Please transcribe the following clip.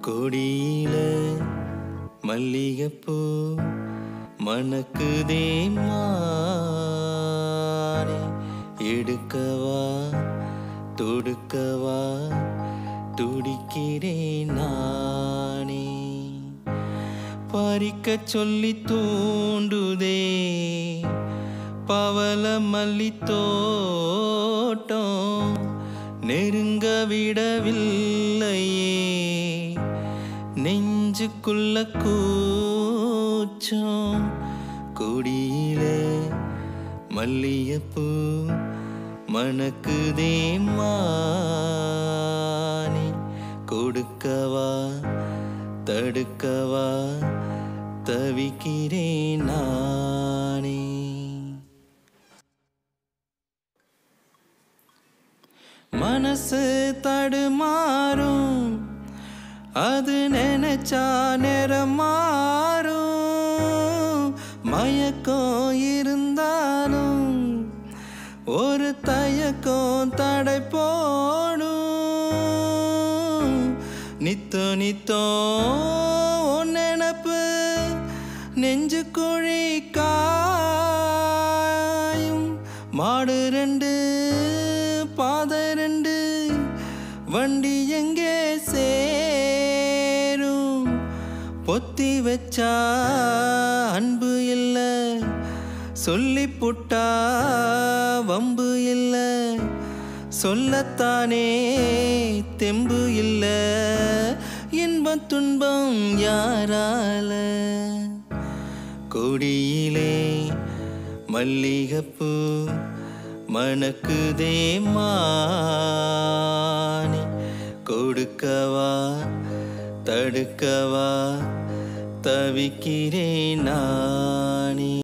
கொடியில மல்லிகைப்பூ மணக்குதே மானே எடுக்கவா தொடுக்கவா துடிக்கிறேன் நானே பறிக்க சொல்லி தூண்டுதே பவள மல்லி தோட்டம் நெருங்க விடவில்லையே நெஞ்சுக்குள்ள கூச்சம் கொடியிலே மல்லிகைப்பூ மணக்குதே மானே கொடுக்கவா தடுக்கவா தவிக்கிறேன் நானே மனசு தடுமாறும் அது நினைச்சா நேரம் மாறும் மயக்கம் இருந்தாலும் ஒரு தயக்கம் தடை போடும் நித்தோ நித்தோ உன் நினப்பு நெஞ்சு குழி காயும் மாடு ரெண்டு பாதை ரெண்டு வண்டி எங்கே சேரும் பொத்தி வச்சா அன்பு இல்லை சொல்லி புட்டா வம்பு இல்லை சொல்லத்தானே தெம்பு இல்லை இன்பம் துன்பம் யாரால கொடியிலே மல்லிகைப்பூ மணக்குதே மானே கொடுக்கவா தடுக்கவா தவிக்கிறேன் நானே